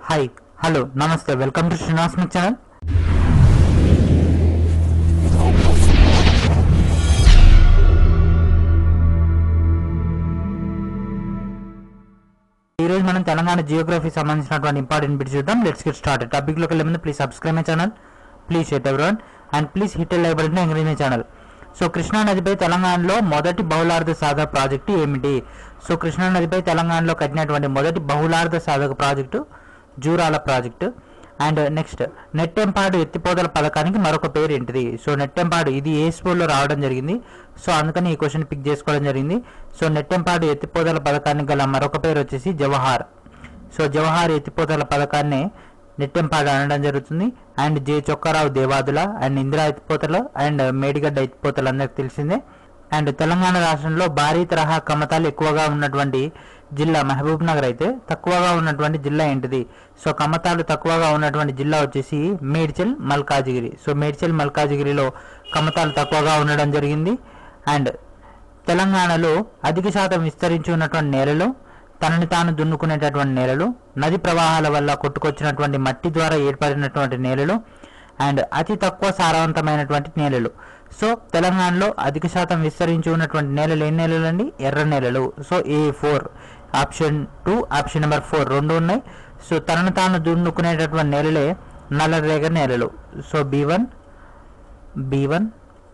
hi hello నమస్తే welcome to Srinivas మీ channel ఈ రోజు మనం తెలంగాణ జియోగ్రఫీ సంబంధించినటువంటి ఇంపార్టెంట్ బిట్స్ చూద్దాం లెట్స్ గెట్ స్టార్ట్ టాపిక్ లోకి వెళ్ళే ముందు please subscribe my channel please share everyone and please hit like button encourage my channel so Krishna నదిపై తెలంగాణలో మొదటి బహుళార్థ సాధక ప్రాజెక్టు ఏమిటి సో కృష్ణా నదిపై తెలంగాణలో కట్టినటువంటి మొదటి బహుళార్థ సాధక project Jurala project and next Nettempadu ఎత్తిపోతల పథకానికి మరొక పేరు ఏంటిది సో నెట్టెంపాడు ఇది ఏ స్కూల్లో రావడం జరిగింది సో అందుకని ఈ క్వశ్చన్ పిక్ చేసుకోవడం జరిగింది సో నెట్టెంపాడు ఎత్తిపోతల పథకానికి గల మరొక పేరు వచ్చేసి జవహార్ సో జవహార్ ఎత్తిపోతల పథకాన్ని నెట్టెంపాడు అనడం జరుగుతుంది and J Chokkarao Devadula and Indira ఎత్తిపోతలు అండ్ మేడిగడ్డ ఎత్తిపోతలు అందరికి తెలిసిందే అండ్ తెలంగాణ రాష్ట్రంలో భారీ తరహా కమతాలు ఎక్కువగా ఉన్నటువంటి జిల్లా మహబూబ్ నగర్ అయితే తక్కువగా ఉన్నటువంటి జిల్లా ఏంటిది సో కమతాలు తక్కువగా ఉన్నటువంటి జిల్లా వచ్చేసి మేడ్చల్ మల్కాజిగిరి సో మేడ్చల్ మల్కాజిగిరిలో కమతాలు తక్కువగా ఉండడం జరిగింది అండ్ తెలంగాణలో అధిక శాతం విస్తరించి ఉన్నటువంటి నేలలు తనని తాను దున్నుకునేటటువంటి నేలలు నది ప్రవాహాల వల్ల కొట్టుకొచ్చినటువంటి మట్టి ద్వారా ఏర్పడినటువంటి నేలలు అండ్ అతి తక్కువ సారవంతమైనటువంటి నేలలు సో తెలంగాణలో అధిక శాతం విస్తరించి ఉన్నటువంటి నేలలు ఏ నేలలు అండి ఎర్ర నేలలు so A four option two option number four రెండు ఉన్నాయి సో తనను తాను దున్నుకునేటటువంటి నేలలే నల్లరేగ నేలలు so B one B one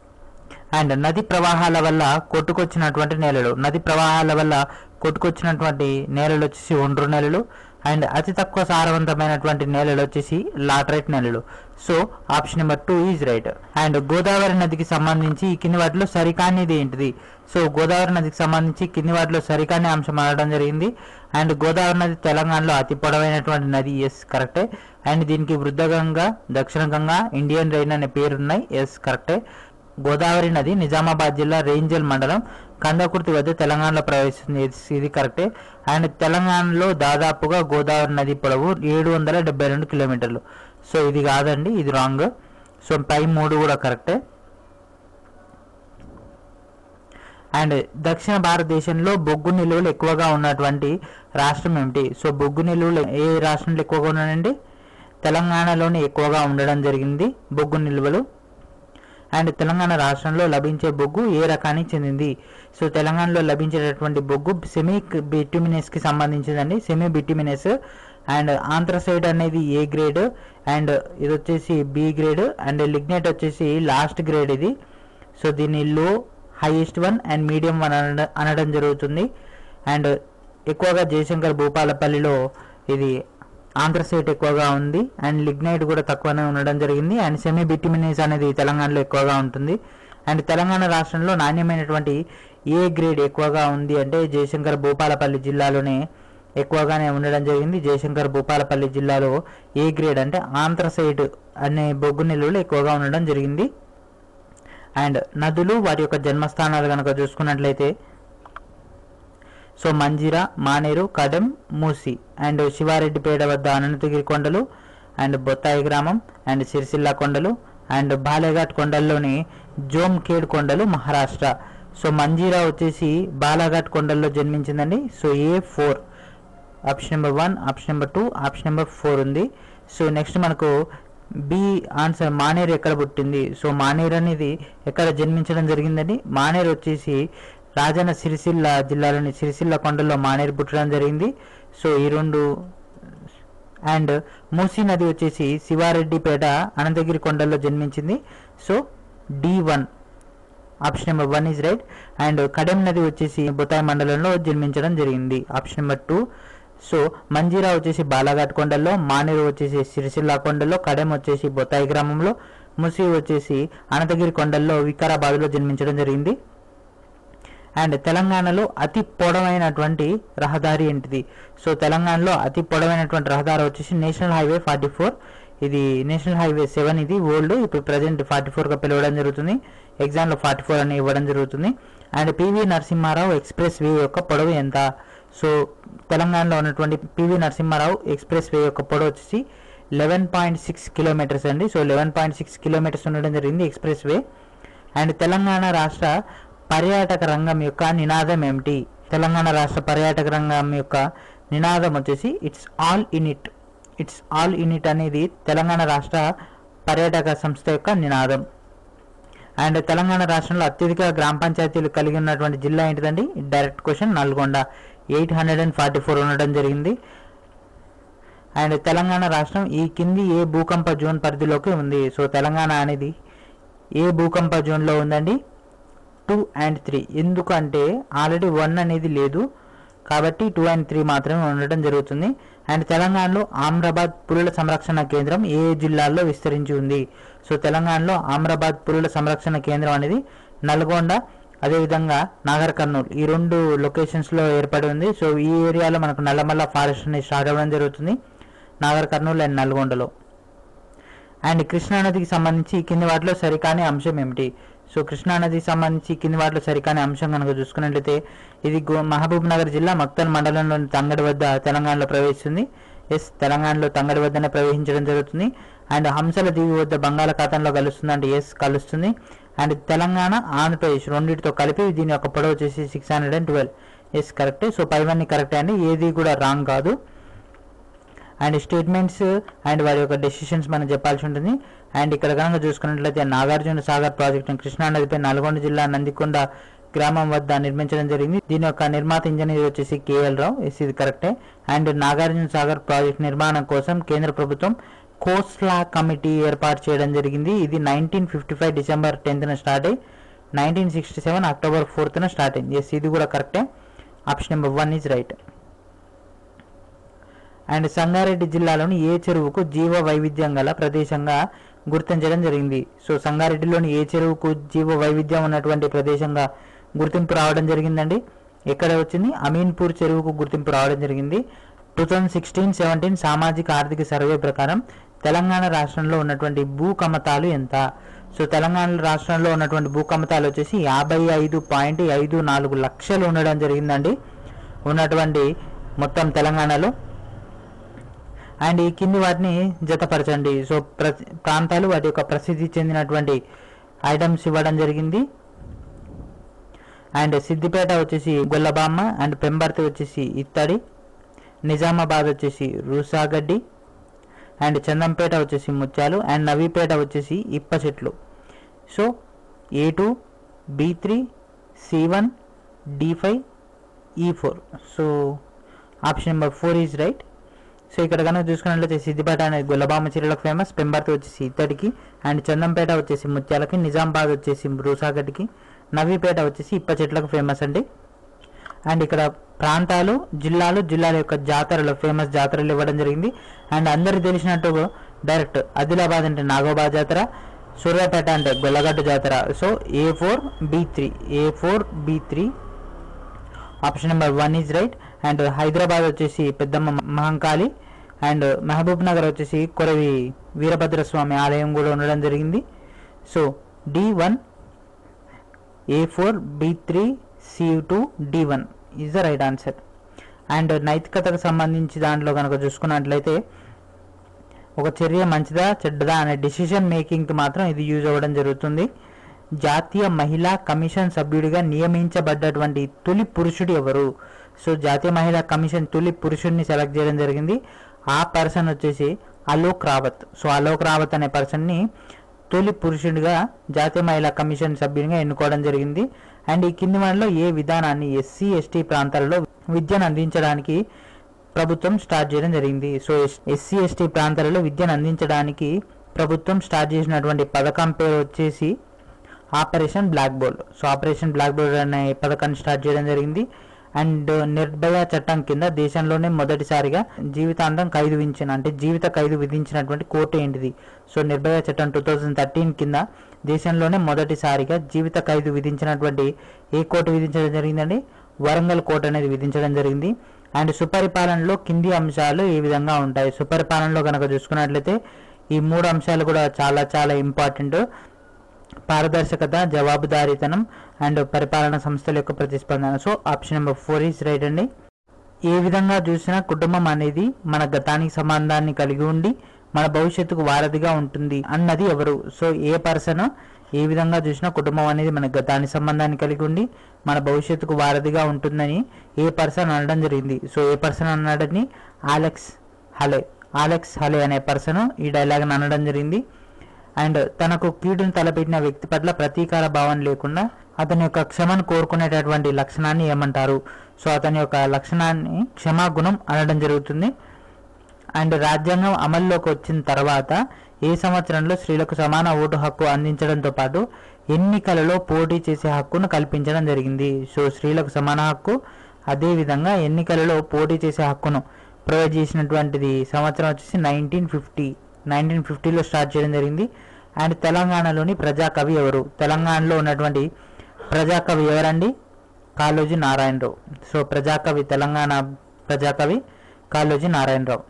and నది ప్రవాహాల వల్ల కొట్టుకొచ్చినటువంటి నేలలు నది ప్రవాహాల వల్ల కొట్టుకొచ్చినటువంటి నేలలు వచ్చేసి ఒండ్రు నేలలు అండ్ అతి తక్కువ సారవంతమైనటువంటి నేలలు వచ్చేసి లాటరైట్ నేలలు so option number two is right and Godavari నదికి సంబంధించి ఈ కింది వాటిలో సరికానిది ఏంటిది సో గోదావరి నదికి సంబంధించి కింది వాటిలో సరికాని అంశం అనడం జరిగింది అండ్ గోదావరి నది తెలంగాణలో అతి పొడవైనటువంటి నది ఎస్ కరెక్టే అండ్ దీనికి వృద్ధ గంగా దక్షిణ గంగా ఇండియన్ రైన్ అనే పేరున్నాయి ఎస్ కరెక్టే గోదావరి నది నిజామాబాద్ జిల్లా రేంజల్ మండలం కందకుర్తి వద్ద తెలంగాణలో ప్రవేశిస్తుంది ఇది- ఇది కరెక్టే అండ్ తెలంగాణలో దాదాపుగా గోదావరి నది పొడవు ఏడు వందల డెబ్బై రెండు కిలోమీటర్లు సో ఇది కాదండి ఇది రాంగ్ సో పై మూడు కూడా కరెక్టే అండ్ దక్షిణ భారతదేశంలో బొగ్గు నిల్వలు ఎక్కువగా ఉన్నటువంటి రాష్ట్రం ఏమిటి సో బొగ్గు నిల్వలు ఏ రాష్ట్రంలో ఎక్కువగా ఉన్నాయండి తెలంగాణలోనే ఎక్కువగా ఉండడం జరిగింది బొగ్గు నిల్వలు అండ్ తెలంగాణ రాష్ట్రంలో లభించే బొగ్గు ఏ రకానికి చెందింది సో తెలంగాణలో లభించేటటువంటి బొగ్గు సెమీ బిట్యుమినస్ కి సంబంధించిందండి సెమీ బిట్యుమినస్ అండ్ ఆంథ్రసైడ్ అనేది ఏ గ్రేడ్ అండ్ ఇది వచ్చేసి బి గ్రేడ్ అండ్ లిగ్నెట్ వచ్చేసి లాస్ట్ గ్రేడ్ ఇది సో దీన్ని లో highest one and medium one అనడ- అనడం జరుగుతుంది అండ్ ఎక్కువగా జయశంకర్ భూపాలపల్లిలో ఇది ఆంధ్రసైట్ ఎక్కువగా ఉంది అండ్ లిగ్నైట్ కూడా తక్కువనే ఉండడం జరిగింది అండ్ సెమీ బిట్యుమినైజ్ అనేది తెలంగాణలో ఎక్కువగా ఉంటుంది అండ్ తెలంగాణ రాష్ట్రంలో నాణ్యమైనటువంటి ఏ గ్రేడ్ ఎక్కువగా ఉంది అంటే జయశంకర్ భూపాలపల్లి జిల్లాలోనే ఎక్కువగానే ఉండడం జరిగింది జయశంకర్ భూపాలపల్లి జిల్లాలో ఏ గ్రేడ్ అంటే ఆంధ్రసైట్ అనే బొగ్గు నిల్వలు ఎక్కువగా ఉండడం జరిగింది అండ్ నదులు వాటి యొక్క జన్మస్థానాలు కనుక చూసుకున్నట్లయితే సో మంజిరా మానేరు కడెం మూసి అండ్ శివారెడ్డిపేట వద్ద అనంతగిరి కొండలు అండ్ బొత్తాయి గ్రామం అండ్ సిరిసిల్ల కొండలు అండ్ బాలేఘాట్ కొండల్లోని జోమ్ఖేడ్ కొండలు మహారాష్ట్ర సో మంజీరా వచ్చేసి బాలాఘాట్ కొండల్లో జన్మించిందండి so A four option number one option number two option number four ఉంది సో నెక్స్ట్ మనకు బి ఆన్సర్ మానేరు ఎక్కడ పుట్టింది సో మానేరు అనేది ఎక్కడ జన్మించడం జరిగిందండి మానేరు వచ్చేసి రాజన్న సిరిసిల్ల జిల్లాలోని సిరిసిల్ల కొండల్లో మానేరు పుట్టడం జరిగింది సో ఈ రెండు అండ్ మూసీ నది వచ్చేసి శివారెడ్డిపేట అనంతగిరి కొండల్లో జన్మించింది so D one option number one is right and Kadem నది వచ్చేసి బొతాయి మండలంలో జన్మించడం జరిగింది option number two so Manjira వచ్చేసి బాలాఘాట్ కొండల్లో మానేరు వచ్చేసి సిరిసిల్ల కొండల్లో కడెం వచ్చేసి బొతాయి గ్రామంలో ముసి వచ్చేసి అనంతగిరి కొండల్లో వికారాబాద్లో జన్మించడం జరిగింది అండ్ తెలంగాణలో అతి పొడవైనటువంటి రహదారి ఏంటిది సో తెలంగాణలో అతి పొడవైనటువంటి రహదారి వచ్చేసి నేషనల్ హైవే ఫార్టీ ఫోర్ ఇది నేషనల్ హైవే సెవెన్ ఇది ఓల్డ్ ఇప్పుడు ప్రజెంట్ ఫార్టీ ఫోర్గా పిలవడం జరుగుతుంది ఎగ్జామ్లో ఫార్టీ ఫోర్ అని ఇవ్వడం జరుగుతుంది and PV Narasimharao expressway యొక్క పొడవు ఎంత సో తెలంగాణలో ఉన్నటువంటి పివి నరసింహారావు ఎక్స్ప్రెస్ వే యొక్క పొడవు వచ్చేసి లెవెన్ పాయింట్ సిక్స్ కిలోమీటర్స్ అండి so eleven point six kilometres ఉండడం జరిగింది ఎక్స్ప్రెస్ వే అండ్ తెలంగాణ రాష్ట్ర పర్యాటక రంగం యొక్క నినాదం ఏమిటి తెలంగాణ రాష్ట్ర పర్యాటక రంగం యొక్క నినాదం వచ్చేసి it's all in it it's all in it అనేది తెలంగాణ రాష్ట్ర పర్యాటక సంస్థ యొక్క నినాదం అండ్ తెలంగాణ రాష్ట్రంలో అత్యధిక గ్రామ పంచాయతీలు కలిగి ఉన్నటువంటి జిల్లా ఏంటిదండి direct question Nalgonda eight hundred and forty four ఉండడం జరిగింది అండ్ తెలంగాణ రాష్ట్రం ఈ కింది ఏ భూకంప జోన్ పరిధిలోకి ఉంది సో తెలంగాణ అనేది ఏ భూకంప జోన్లో ఉందండి టూ అండ్ త్రీ ఎందుకంటే ఆల్రెడీ వన్ అనేది లేదు కాబట్టి టూ అండ్ త్రీ మాత్రమే ఉండటం జరుగుతుంది అండ్ తెలంగాణలో ఆమ్రాబాద్ పులుల సంరక్షణ కేంద్రం ఏ ఏ జిల్లాల్లో విస్తరించి ఉంది సో తెలంగాణలో ఆమ్రాబాద్ పులుల సంరక్షణ కేంద్రం అనేది నల్గొండ అదేవిధంగా నాగర్ కర్నూలు ఈ రెండు లొకేషన్స్లో ఏర్పడి ఉంది సో ఈ ఏరియాలో మనకు నల్లమల్ల ఫారెస్ట్ అనేది స్టార్ట్ అవ్వడం జరుగుతుంది నాగర్ కర్నూలు అండ్ నల్గొండలో అండ్ కృష్ణా నదికి సంబంధించి ఈ కింది వాటిలో సరికాని అంశం ఏమిటి సో కృష్ణా నదికి సంబంధించి ఈ కింది వాటిలో సరికాని అంశం కనుక చూసుకున్నట్లయితే ఇది గు- మహబూబ్ నగర్ జిల్లా మక్తల్ మండలంలోని తంగడి వద్ద తెలంగాణలో ప్రవేశిస్తుంది ఎస్ తెలంగాణలో తంగడి వద్దనే ప్రవేశించడం జరుగుతుంది అండ్ హంసల దీవి వద్ద బంగాళాఖాతంలో కలుస్తుంది అంటే ఎస్ కలుస్తుంది అండ్ తెలంగాణ ఆంధ్రప్రదేశ్ రెండింటితో కలిపి దీని యొక్క పొడవు వచ్చేసి six hundred and twelve yes కరెక్టే సో పైవన్నీ కరెక్టే అండి ఏది కూడా రాంగ్ కాదు అండ్ స్టేట్మెంట్స్ అండ్ వారి యొక్క డెసిషన్స్ మనం చెప్పాల్సి ఉంటుంది అండ్ ఇక్కడ కనుక చూసుకున్నట్లయితే నాగార్జున సాగర్ ప్రాజెక్టు కృష్ణా నదిపై నల్గొండ జిల్లా నందికొండ గ్రామం వద్ద నిర్మించడం జరిగింది దీని యొక్క నిర్మాత ఇంజనీర్ వచ్చేసి కేఎల్ రావు ఎస్ ఇది కరెక్టే అండ్ నాగార్జున సాగర్ ప్రాజెక్ట్ నిర్మాణం కోసం కేంద్ర ప్రభుత్వం కోస్లా కమిటీ ఏర్పాటు చేయడం జరిగింది ఇది నైన్టీన్ ఫిఫ్టీ ఫైవ్ డిసెంబర్ టెన్త్న స్టార్ట్ అయ్యి నైన్టీన్ సిక్స్టీ సెవెన్ అక్టోబర్ ఫోర్త్న స్టార్ట్ అయింది ఎస్ ఇది కూడా కరెక్టే option number one is right and Sangareddy జిల్లాలోని ఏ చెరువుకు జీవ వైవిధ్యం గల ప్రదేశంగా గుర్తించడం జరిగింది సో సంగారెడ్డిలోని ఏ చెరువుకు జీవ వైవిధ్యం ఉన్నటువంటి ప్రదేశంగా గుర్తింపు రావడం జరిగిందండి ఎక్కడ వచ్చింది అమీన్పూర్ చెరువుకు గుర్తింపు రావడం జరిగింది టూ థౌజండ్ సిక్స్టీన్ సెవెంటీన్ సామాజిక ఆర్థిక సర్వే ప్రకారం తెలంగాణ రాష్ట్రంలో ఉన్నటువంటి భూ కమతాలు ఎంత సో తెలంగాణ రాష్ట్రంలో ఉన్నటువంటి భూ కమతాలు వచ్చేసి యాభై ఐదు పాయింట్ ఐదు నాలుగు లక్షలు ఉండడం జరిగిందండి ఉన్నటువంటి మొత్తం తెలంగాణలో అండ్ ఈ కింది వాటిని జతపరచండి సో ప్ర ప్రాంతాలు వాటి యొక్క ప్రసిద్ధి చెందినటువంటి ఐటమ్స్ ఇవ్వడం జరిగింది అండ్ సిద్దిపేట వచ్చేసి గొల్లబామ్మ అండ్ పెంబర్తి వచ్చేసి ఇత్తడి నిజామాబాద్ వచ్చేసి రూసాగడ్డి అండ్ చందంపేట వచ్చేసి ముత్యాలు అండ్ నవీపేట వచ్చేసి ఇప్ప చెట్లు so A two B three C one D five E four so option number four is right so ఇక్కడ కనుక చూసుకున్నట్లయితే సిద్దిపేట అనేది గుల్లబామ చీరలకు ఫేమస్ పెంబర్తి వచ్చేసి ఇత్తడికి అండ్ చందంపేట వచ్చేసి ముత్యాలకి నిజామాబాద్ వచ్చేసి రూసాగడ్డికి నవీపేట వచ్చేసి ఇప్ప చెట్లకు ఫేమస్ అండి అండ్ ఇక్కడ ప్రాంతాలు జిల్లాలు జిల్లాల యొక్క జాతరలు ఫేమస్ జాతరలు ఇవ్వడం జరిగింది అండ్ అందరికి తెలిసినట్టు డైరెక్ట్ ఆదిలాబాద్ అంటే నాగోబా జాతర సూర్యాపేట అంటే గొల్లగడ్డ జాతర so A four B three A four B three option number one is right and Hyderabad వచ్చేసి పెద్దమ్మ మహంకాళి అండ్ మహబూబ్ నగర్ వచ్చేసి కొరవి వీరభద్రస్వామి ఆలయం కూడా ఉండడం జరిగింది so D one A four B three C two D one is the right answer and నైతికతకు సంబంధించి దాంట్లో కనుక చూసుకున్నట్లయితే ఒక చర్య మంచిదా చెడ్డదా అనే డిసిషన్ మేకింగ్కి మాత్రం ఇది యూజ్ అవ్వడం జరుగుతుంది జాతీయ మహిళా కమిషన్ సభ్యుడిగా నియమించబడ్డటువంటి తొలి పురుషుడు ఎవరు సో జాతీయ మహిళా కమిషన్ తొలి పురుషుడిని సెలెక్ట్ చేయడం జరిగింది ఆ పర్సన్ వచ్చేసి అలోక్ రావత్ సో అలోక్ రావత్ అనే పర్సన్ని తొలి పురుషుడిగా జాతీయ మహిళా కమిషన్ సభ్యునిగా ఎన్నుకోవడం జరిగింది అండ్ ఈ కింది వాటిలో ఏ విధానాన్ని ఎస్సీ ఎస్టీ ప్రాంతాలలో విద్యను అందించడానికి ప్రభుత్వం స్టార్ట్ చేయడం జరిగింది సో ఎస్సీ ఎస్టీ ప్రాంతాలలో విద్యను అందించడానికి ప్రభుత్వం స్టార్ట్ చేసినటువంటి పథకం పేరు వచ్చేసి operation blackboard so operation blackboard అనే పథకాన్ని స్టార్ట్ చేయడం జరిగింది అండ్ నిర్భయ చట్టం కింద దేశంలోనే మొదటిసారిగా జీవితాంతం ఖైదు విధించిన అంటే జీవిత ఖైదు విధించినటువంటి కోర్టు ఏంటిది సో నిర్భయ చట్టం టూ థౌజండ్ థర్టీన్ కింద దేశంలోనే మొదటిసారిగా జీవిత ఖైదు విధించినటువంటి ఏ కోర్టు విధించడం జరిగిందండి వరంగల్ కోర్టు అనేది విధించడం జరిగింది అండ్ సుపరిపాలనలో కింది అంశాలు ఏ విధంగా ఉంటాయి సుపరిపాలనలో కనుక చూసుకున్నట్లయితే ఈ మూడు అంశాలు కూడా చాలా చాలా ఇంపార్టెంట్ పారదర్శకత జవాబుదారీతనం అండ్ పరిపాలన సంస్థల యొక్క ప్రతిస్పందన so option number four is right అండి ఏ విధంగా చూసినా కుటుంబం అనేది మన గతానికి సంబంధాన్ని కలిగి ఉండి మన భవిష్యత్తుకు వారధిగా ఉంటుంది అన్నది ఎవరు సో ఏ పర్సన్ ఏ విధంగా చూసినా కుటుంబం అనేది మన గతానికి సంబంధాన్ని కలిగి ఉండి మన భవిష్యత్తుకు వారధిగా ఉంటుందని ఏ పర్సన్ అనడం జరిగింది సో ఏ పర్సన్ అన్నాడని ఆలెక్స్ హలే ఆలెక్స్ హలే అనే పర్సన్ ఈ డైలాగ్ని అనడం జరిగింది అండ్ తనకు కీడును తలపెట్టిన వ్యక్తి పట్ల ప్రతీకార భావం లేకుండా అతని యొక్క క్షమను కోరుకునేటటువంటి లక్షణాన్ని ఏమంటారు సో అతని యొక్క లక్షణాన్ని క్షమాగుణం అనడం జరుగుతుంది అండ్ రాజ్యాంగం అమల్లోకి వచ్చిన తర్వాత ఏ సంవత్సరంలో స్త్రీలకు సమాన ఓటు హక్కు అందించడంతో పాటు ఎన్నికలలో పోటీ చేసే హక్కును కల్పించడం జరిగింది సో స్త్రీలకు సమాన హక్కు అదేవిధంగా ఎన్నికలలో పోటీ చేసే హక్కును ప్రొవైడ్ చేసినటువంటిది సంవత్సరం వచ్చేసి నైన్టీన్ ఫిఫ్టీ నైన్టీన్ ఫిఫ్టీలో స్టార్ట్ చేయడం జరిగింది అండ్ తెలంగాణలోని ప్రజాకవి ఎవరు తెలంగాణలో ఉన్నటువంటి ప్రజాకవి ఎవరండి కాళోజీ నారాయణరావు సో ప్రజాకవి తెలంగాణ ప్రజాకవి కాళోజీ నారాయణరావు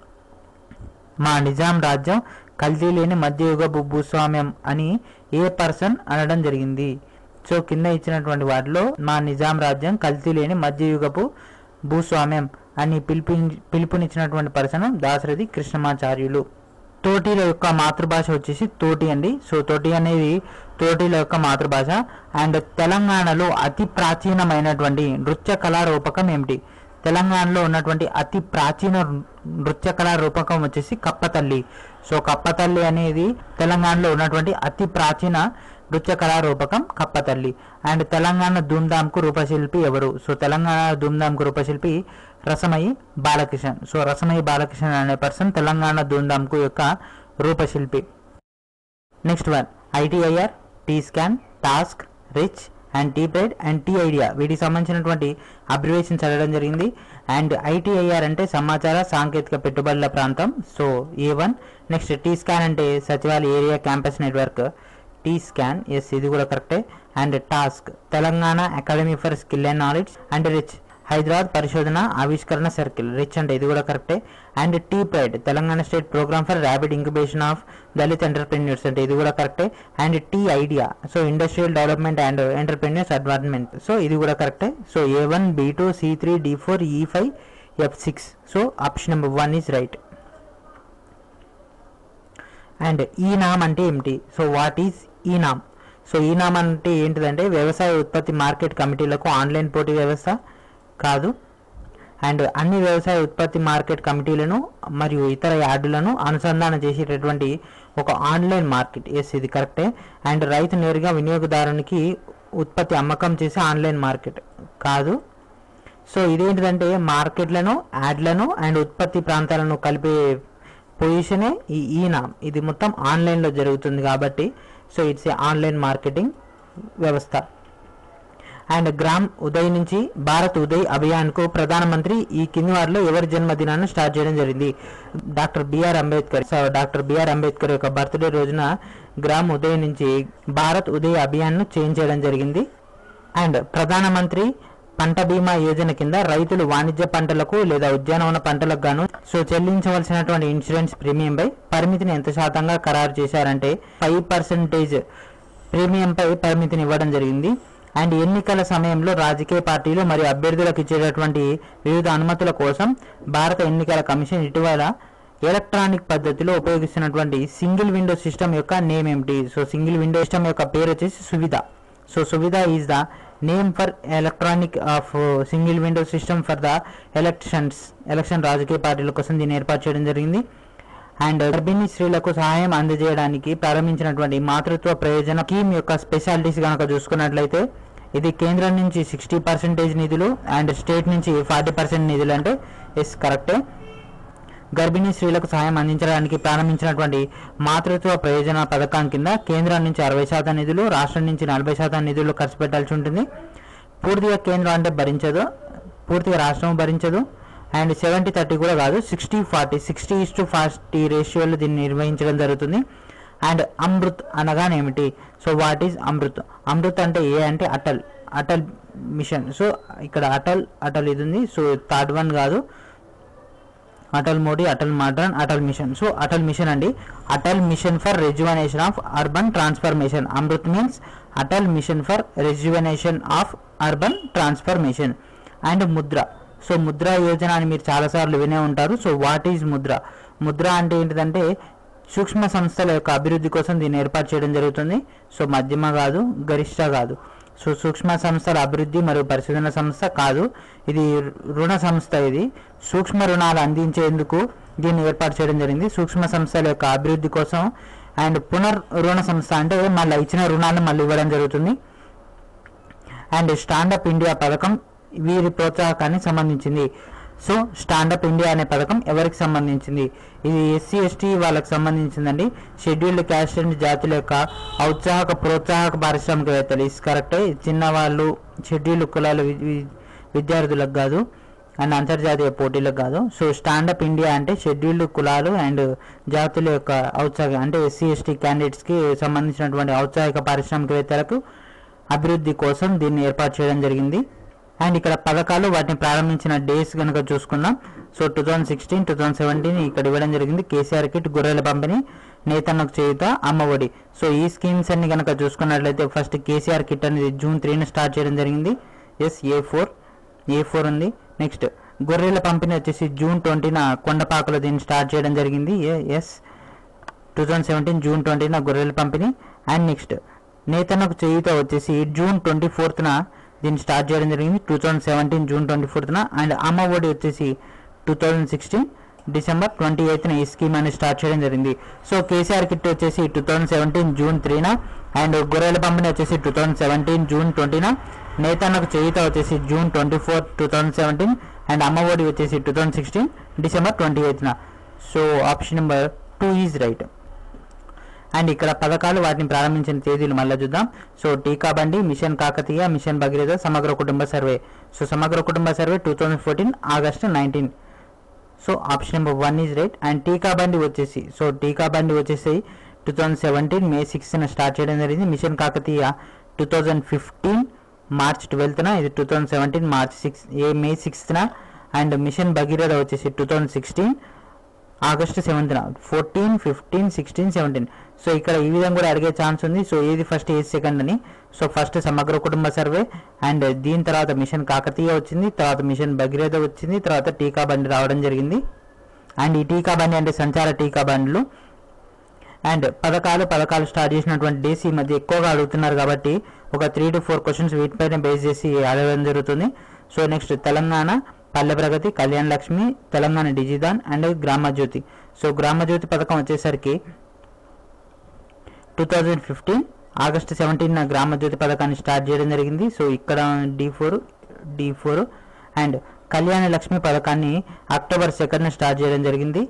మా నిజాం రాజ్యం కల్తీ లేని మధ్యయుగపు భూస్వామ్యం అని ఏ పర్సన్ అనడం జరిగింది సో కింద ఇచ్చినటువంటి వాటిలో మా నిజాం రాజ్యం కల్తీ లేని మధ్యయుగపు భూస్వామ్యం అని పిలుపు పిలుపునిచ్చినటువంటి పర్సన్ దాశరథి కృష్ణమాచార్యులు తోటీల యొక్క మాతృభాష వచ్చేసి తోటి అండి సో తోటి అనేది తోటీల యొక్క మాతృభాష అండ్ తెలంగాణలో అతి ప్రాచీనమైనటువంటి నృత్య కళా రూపకం ఏమిటి తెలంగాణలో ఉన్నటువంటి అతి ప్రాచీన నృత్య కళా రూపకం వచ్చేసి కప్పతల్లి సో కప్పతల్లి అనేది తెలంగాణలో ఉన్నటువంటి అతి ప్రాచీన నృత్య కళా రూపకం కప్పతల్లి అండ్ తెలంగాణ ధూమ్ధామ్కు రూపశిల్పి ఎవరు సో తెలంగాణ ధూమ్ధామ్కు రూపశిల్పి రసమయి బాలకిషన్ సో రసమయి బాలకిషన్ అనే పర్సన్ తెలంగాణ ధూమ్ధామ్కు యొక్క రూపశిల్పి next one ITIR T scan task rich and T pride and T idea వీటికి సంబంధించినటువంటి అబ్రివేషన్ చదవడం జరిగింది అండ్ ఐటీఐఆర్ అంటే సమాచార సాంకేతిక పెట్టుబడుల ప్రాంతం so A one next T scan అంటే సచివాలయ area campus network T scan yes ఇది కూడా కరెక్టే and TASK Telangana academy for skill and knowledge and RICH Hyderabad పరిశోధన ఆవిష్కరణ సర్కిల్ రిచ్ అంటే ఇది కూడా కరెక్టే and T pride Telangana state programme for rapid incubation of Dalit entrepreneurs అంటే ఇది కూడా కరెక్టే and T idea so industrial development and entrepreneurs advancement so ఇది కూడా కరెక్టే so A one B two C three D four E five F six so option number one is right and e NAM అంటే ఏమిటి so what is ఈ నామ్ so ఈ NAM అంటే ఏంటిదంటే వ్యవసాయ ఉత్పత్తి మార్కెట్ కమిటీలకు ఆన్లైన్ పోటీ వ్యవస్థ కాదు అండ్ అన్ని వ్యవసాయ ఉత్పత్తి మార్కెట్ కమిటీలను మరియు ఇతర యార్డులను అనుసంధానం చేసేటటువంటి ఒక ఆన్లైన్ మార్కెట్ ఎస్ ఇది కరెక్టే అండ్ రైతు నేరుగా వినియోగదారునికి ఉత్పత్తి అమ్మకం చేసే ఆన్లైన్ మార్కెట్ కాదు సో ఇదేంటిదంటే మార్కెట్లను యాడ్లను అండ్ ఉత్పత్తి ప్రాంతాలను కలిపే పొజిషనే ఈ ఈనామ్ ఇది మొత్తం ఆన్లైన్లో జరుగుతుంది కాబట్టి so it's a online marketing వ్యవస్థ అండ్ గ్రామ్ ఉదయ్ నుంచి భారత్ ఉదయ్ అభియాన్కు ప్రధానమంత్రి ఈ కింది వారిలో ఎవరి జన్మదినాన్ని స్టార్ట్ చేయడం జరిగింది doctor B R Ambedkar so doctor B R Ambedkar యొక్క బర్త్డే రోజున గ్రామ్ ఉదయ్ నుంచి భారత్ ఉదయ్ అభియాన్ను చేంజ్ చేయడం జరిగింది అండ్ ప్రధానమంత్రి పంట బీమా యోజన కింద రైతులు వాణిజ్య పంటలకు లేదా ఉద్యానవన పంటలకు గాను సో చెల్లించవలసినటువంటి ఇన్సూరెన్స్ ప్రీమియంపై పరిమితిని ఎంత శాతంగా ఖరారు చేశారంటే ఫైవ్ పర్సెంటేజ్ ప్రీమియంపై పరిమితిని ఇవ్వడం జరిగింది అండ్ ఎన్నికల సమయంలో రాజకీయ పార్టీలు మరియు అభ్యర్థులకు ఇచ్చేటటువంటి వివిధ అనుమతుల కోసం భారత ఎన్నికల కమిషన్ ఇటీవల ఎలక్ట్రానిక్ పద్ధతిలో ఉపయోగిస్తున్నటువంటి సింగిల్ విండో సిస్టమ్ యొక్క నేమ్ ఏమిటి సో సింగిల్ విండో సిస్టమ్ యొక్క పేరు వచ్చేసి Suvidha so Suvidha is the name for electronic of single window system for the elections election రాజకీయ పార్టీల కోసం దీన్ని ఏర్పాటు చేయడం జరిగింది అండ్ గర్భిణీ స్త్రీలకు సహాయం అందజేయడానికి ప్రారంభించినటువంటి మాతృత్వ ప్రయోజన స్కీమ్ యొక్క స్పెషాలిటీస్ కనుక చూసుకున్నట్లయితే ఇది కేంద్రం నుంచి సిక్స్టీ పర్సెంటేజ్ నిధులు అండ్ స్టేట్ నుంచి ఫార్టీ పర్సెంట్ నిధులు అంటే ఎస్ కరెక్టే గర్భిణీ స్త్రీలకు సహాయం అందించడానికి ప్రారంభించినటువంటి మాతృత్వ ప్రయోజన పథకం కింద కేంద్రం నుంచి అరవై శాతం నిధులు రాష్ట్రం నుంచి నలభై శాతం నిధులు ఖర్చు పెట్టాల్సి ఉంటుంది పూర్తిగా కేంద్రం అంటే భరించదు పూర్తిగా రాష్ట్రం భరించదు అండ్ సెవెంటీ థర్టీ కూడా కాదు sixty forty sixty is to forty రేషియోలో దీన్ని నిర్వహించడం జరుగుతుంది అండ్ అమృత్ అనగానేమిటి so what is AMRUT AMRUT అంటే ఏ అంటే అటల్ అటల్ మిషన్ సో ఇక్కడ అటల్ అటల్ ఇది ఉంది సో థర్డ్ వన్ కాదు Atal Modi Atal modern Atal mission so Atal mission అండి Atal mission for rejuvenation of urban transformation AMRUT means Atal mission for rejuvenation of urban transformation and Mudra so Mudra Yojana అని మీరు చాలాసార్లు వినే ఉంటారు సో వాట్ ఈజ్ ముద్ర ముద్ర అంటే ఏంటిదంటే సూక్ష్మ సంస్థల యొక్క అభివృద్ధి కోసం దీన్ని ఏర్పాటు చేయడం జరుగుతుంది సో మధ్యమ కాదు గరిష్ట కాదు సో సూక్ష్మ సంస్థల అభివృద్ధి మరియు పరిశోధన సంస్థ కాదు ఇది రుణ సంస్థ ఇది సూక్ష్మ రుణాలు అందించేందుకు దీన్ని ఏర్పాటు చేయడం జరిగింది సూక్ష్మ సంస్థల యొక్క అభివృద్ధి కోసం అండ్ పునర్ రుణ సంస్థ అంటే మళ్ళీ ఇచ్చిన రుణాలను మళ్ళీ ఇవ్వడం జరుగుతుంది అండ్ స్టాండప్ ఇండియా పథకం వీరి ప్రోత్సాహకానికి సంబంధించింది సో స్టాండప్ ఇండియా అనే పథకం ఎవరికి సంబంధించింది ఇది ఎస్సీ ఎస్టీ వాళ్ళకి సంబంధించిందండి షెడ్యూల్డ్ క్యాస్ట్ అండ్ జాతుల యొక్క ఔత్సాహక ప్రోత్సాహక పారిశ్రామికవేత్తలు ఇది కరెక్టే చిన్నవాళ్ళు షెడ్యూల్డ్ కులాల వి- వి- విద్యార్థులకు కాదు అండ్ అంతర్జాతీయ పోటీలకు కాదు సో స్టాండప్ ఇండియా అంటే షెడ్యూల్డ్ కులాలు అండ్ జాతుల యొక్క ఔత్సాహక అంటే ఎస్సీ ఎస్టీ క్యాండిడేట్స్కి సంబంధించినటువంటి ఔత్సాహిక పారిశ్రామికవేత్తలకు అభివృద్ధి కోసం దీన్ని ఏర్పాటు చేయడం జరిగింది అండ్ ఇక్కడ పథకాలు వాటిని ప్రారంభించిన డేస్ కనుక చూసుకుందాం so two thousand sixteen two thousand seventeen ఇక్కడ ఇవ్వడం జరిగింది కేసీఆర్ కిట్ గొర్రెల పంపిణీ నేతన్నకు చేయుత అమ్మఒడి సో ఈ స్కీమ్స్ అన్ని కనుక చూసుకున్నట్లయితే ఫస్ట్ కేసీఆర్ కిట్ అనేది జూన్ త్రీన స్టార్ట్ చేయడం జరిగింది S A four A four ఉంది నెక్స్ట్ గొర్రెల పంపిణీ వచ్చేసి జూన్ ట్వంటీన కొండపాకలో దీన్ని స్టార్ట్ చేయడం జరిగింది yes two thousand seventeen June ట్వంటీన గొర్రెల పంపిణీ అండ్ నెక్స్ట్ నేతన్నకు చేయుత వచ్చేసి జూన్ ట్వంటీ ఫోర్త్న దీన్ని స్టార్ట్ చేయడం జరిగింది two thousand seventeen June twenty ఫోర్త్న అండ్ అమ్మ ఒడి వచ్చేసి two thousand sixteen December twenty ఎయిత్న ఈ స్కీమ్ అనేది స్టార్ట్ చేయడం జరిగింది సో కేసీఆర్ కిట్ వచ్చేసి టూ థౌజండ్ సెవెంటీన్ జూన్ త్రీన అండ్ గొర్రెల పంపిణీ వచ్చేసి టూ థౌజండ్ సెవెంటీన్ జూన్ ట్వంటీన నేతన్నకు చేయుత వచ్చేసి June twenty four two thousand seventeen and Amma Odi వచ్చేసి two thousand sixteen December twenty ఎయిత్న so option number two is right and ఇక్కడ పథకాలు వాటిని ప్రారంభించిన తేదీలు మళ్ళీ చూద్దాం సో టీకా బండి మిషన్ కాకతీయ మిషన్ భగీరథ సమగ్ర కుటుంబ సర్వే సో సమగ్ర కుటుంబ survey two thousand fourteen August nineteen so option number one is right and టీకా బండి వచ్చేసి సో టీకా బండి వచ్చేసి టూ థౌజండ్ సెవెంటీన్ మే సిక్స్త్న స్టార్ట్ చేయడం జరిగింది mission Kakatiya two thousand fifteen March ట్వెల్త్న ఇది two thousand seventeen March six ఏ మే సిక్స్త్న అండ్ మిషన్ భగీరథ వచ్చేసి టూ థౌజండ్ సిక్స్టీన్ ఆగస్టు సెవెంత్న fourteen fifteen sixteen seventeen so ఇక్కడ ఈ విధంగా కూడా అడిగే ఛాన్స్ ఉంది సో ఏది ఫస్ట్ ఏది సెకండ్ అని సో ఫస్ట్ సమగ్ర కుటుంబ సర్వే అండ్ దీని తర్వాత మిషన్ కాకతీయ వచ్చింది తర్వాత మిషన్ భగీరథ వచ్చింది తర్వాత టీకా బండి రావడం జరిగింది అండ్ ఈ టీకా బండి అంటే సంచార టీకా బండ్లు అండ్ పథకాలు పథకాలు స్టార్ట్ చేసినటువంటి డేస్ ఈ మధ్య ఎక్కువగా అడుగుతున్నారు కాబట్టి ఒక త్రీ టు ఫోర్ క్వశ్చన్స్ వీటిపైన బేస్ చేసి అడగడం జరుగుతుంది సో నెక్స్ట్ తెలంగాణ పల్లె ప్రగతి కళ్యాణ లక్ష్మి తెలంగాణ డిజిదాన్ అండ్ గ్రామ జ్యోతి సో గ్రామ జ్యోతి పథకం వచ్చేసరికి two thousand fifteen August seventeen Grama Jyothi పథకాన్ని స్టార్ట్ చేయడం జరిగింది సో ఇక్కడ D four D four and Kalyana Lakshmi పథకాన్ని అక్టోబర్ సెకండ్ స్టార్ట్ చేయడం జరిగింది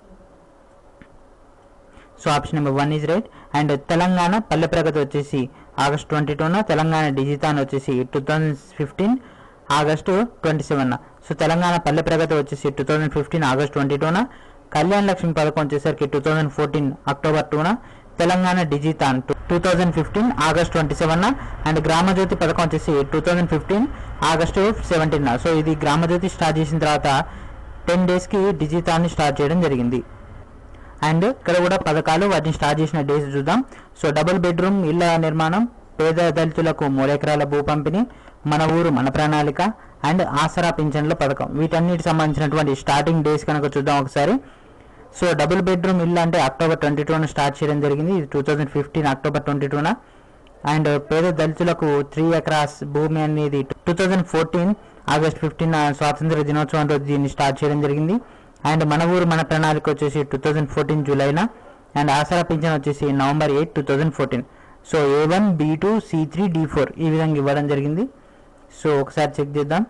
so option number one is right and Telangana Palle Pragathi వచ్చేసి ఆగస్ట్ ట్వంటీ టూన తెలంగాణ డిజితాన్ వచ్చేసి two thousand fifteen August twenty seven so Telangana Palle Pragathi వచ్చేసి two thousand fifteen August twenty టూన కళ్యాణ్ లక్ష్మి పథకం వచ్చేసరికి టూ థౌజండ్ ఫోర్టీన్ అక్టోబర్ టూన Telangana digithon two thousand fifteen August twenty seven and Gramajyothi పథకం వచ్చేసి two thousand fifteen August seventeen so ఇది Gramajyothi start చేసిన తర్వాత టెన్ డేస్కి డిజితాన్ని స్టార్ట్ చేయడం జరిగింది అండ్ ఇక్కడ కూడా పథకాలు వాటిని స్టార్ట్ చేసిన డేస్ చూద్దాం సో డబుల్ బెడ్రూమ్ ఇళ్ల నిర్మాణం పేద దళితులకు మూడెకరాల భూ పంపిణీ మన ఊరు మన ప్రణాళిక అండ్ ఆసరా పింఛన్ల పథకం వీటన్నిటి సంబంధించినటువంటి స్టార్టింగ్ డేస్ కనుక చూద్దాం ఒకసారి సో డబుల్ బెడ్రూమ్ ఇల్లు అంటే అక్టోబర్ ట్వంటీ టూన స్టార్ట్ చేయడం జరిగింది ఇది two thousand fifteen October twenty టూన అండ్ పేద దళితులకు త్రీ ఎకరాస్ భూమి అనేది two thousand fourteen August fifteen స్వాతంత్ర దినోత్సవం రోజు దీన్ని స్టార్ట్ చేయడం జరిగింది అండ్ మన ఊరు మన ప్రణాళిక వచ్చేసి టూ థౌజండ్ ఫోర్టీన్ జూలైన అండ్ ఆసరా పింఛన్ వచ్చేసి November eight two thousand fourteen so A one B two C three D four ఈ విధంగా ఇవ్వడం జరిగింది సో ఒకసారి చెక్ చేద్దాం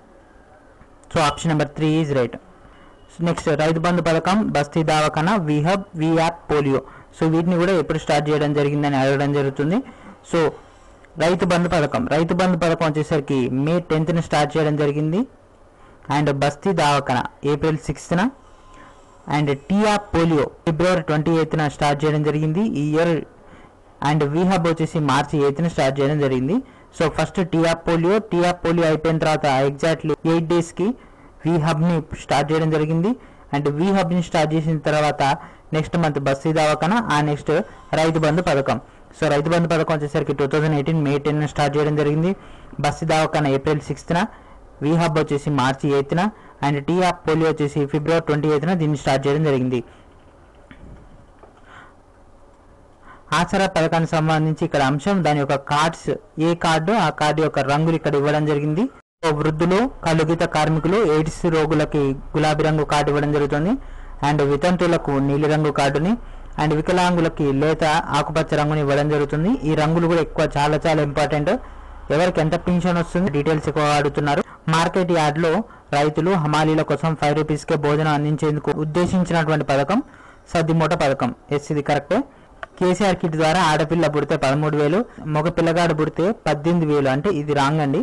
so option number three is right next Rythu Bandhu పథకం బస్తీ దావఖానా విహబ్ వి యాప్ పోలియో సో వీటిని కూడా ఎప్పుడు స్టార్ట్ చేయడం జరిగిందని అడగడం జరుగుతుంది సో రైతు బంధు పథకం రైతు బంధు పథకం వచ్చేసరికి మే టెన్త్న స్టార్ట్ చేయడం జరిగింది అండ్ బస్తీ దావఖానా ఏప్రిల్ సిక్స్త్న అండ్ టీఆ పోలియో ఫిబ్రవరి ట్వంటీ ఎయిత్న స్టార్ట్ చేయడం జరిగింది ఈ ఇయర్ అండ్ వీహబ్ వచ్చేసి మార్చి ఎయిత్న స్టార్ట్ చేయడం జరిగింది సో ఫస్ట్ టీఆ పోలియో టీఆ పోలియో అయిపోయిన తర్వాత ఎగ్జాక్ట్లీ ఎయిట్ డేస్కి వీహబ్ని స్టార్ట్ చేయడం జరిగింది అండ్ వీహబ్ని స్టార్ట్ చేసిన తర్వాత నెక్స్ట్ మంత్ బస్సీ దవాఖాన ఆ నెక్స్ట్ రైతు బంధు పథకం సో రైతు బంధు పథకం వచ్చేసరికి two thousand eighteen May ten start చేయడం జరిగింది బస్సీ దవాఖాన ఏప్రిల్ సిక్స్త్న వీహబ్ వచ్చేసి మార్చి ఎయిత్న అండ్ టీ ఆఫ్ పోలియో వచ్చేసి ఫిబ్రవరి ట్వంటీ ఎయిత్న దీన్ని స్టార్ట్ చేయడం జరిగింది ఆసరా పథకానికి సంబంధించి ఇక్కడ అంశం దాని యొక్క కార్డ్స్ ఏ కార్డు ఆ కార్డు యొక్క రంగులు ఇక్కడ ఇవ్వడం జరిగింది సో వృద్ధులు కలుగిత కార్మికులు ఎయిడ్స్ రోగులకి గులాబీ రంగు కార్డు ఇవ్వడం జరుగుతుంది అండ్ వితంతులకు నీలిరంగు కార్డుని అండ్ వికలాంగులకి లేత ఆకుపచ్చ రంగుని ఇవ్వడం జరుగుతుంది ఈ రంగులు కూడా ఎక్కువ చాలా చాలా ఇంపార్టెంట్ ఎవరికి ఎంత పింఛన్ వస్తుంది డీటెయిల్స్ ఎక్కువ అడుగుతున్నారు మార్కెట్ యార్డ్ లో రైతులు హమాలీల కోసం ఫైవ్ రూపీస్ కే భోజనం అందించేందుకు ఉద్దేశించినటువంటి పథకం సద్దిమూట పథకం ఎస్ ఇది కరెక్టే కేసీఆర్ కిట్ ద్వారా ఆడపిల్ల పుడితే పదమూడు వేలు మగ పిల్లగాడు పుడితే పద్దెనిమిది వేలు అంటే ఇది రాంగ్ అండి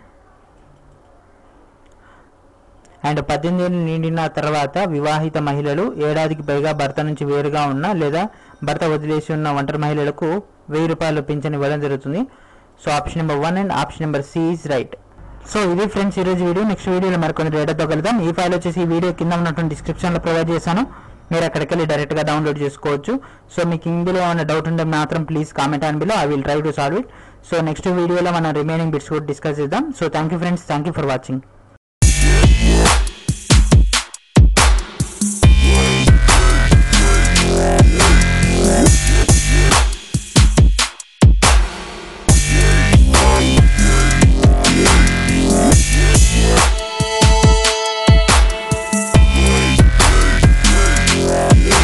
అండ్ పద్దెనిమిది ఏళ్ళు నిండిన తర్వాత వివాహిత మహిళలు ఏడాదికి పైగా భర్త నుంచి వేరుగా ఉన్న లేదా భర్త వదిలేసి ఉన్న ఒంటరి మహిళలకు వెయ్యి రూపాయలు పింఛన్ ఇవ్వడం జరుగుతుంది so option number one and option number C is right so ఇది ఫ్రెండ్స్ ఈరోజు వీడియో నెక్స్ట్ వీడియోలో మరికొన్ని డేటాతో కలుద్దాం ఈ ఫైల్ వచ్చేసి ఈ వీడియో కింద ఉన్నటువంటి డిస్క్రిప్షన్లో ప్రొవైడ్ చేశాను మీరు అక్కడికి వెళ్ళి డైరెక్ట్గా డౌన్లోడ్ చేసుకోవచ్చు సో మీకు ఇందులో ఏమైనా డౌట్ ఉంటే మాత్రం please comment and below I will try to solve it so next వీడియోలో మనం రిమైనింగ్ బిట్స్ కూడా డిస్కస్ చేద్దాం so thank you friends thank you for watching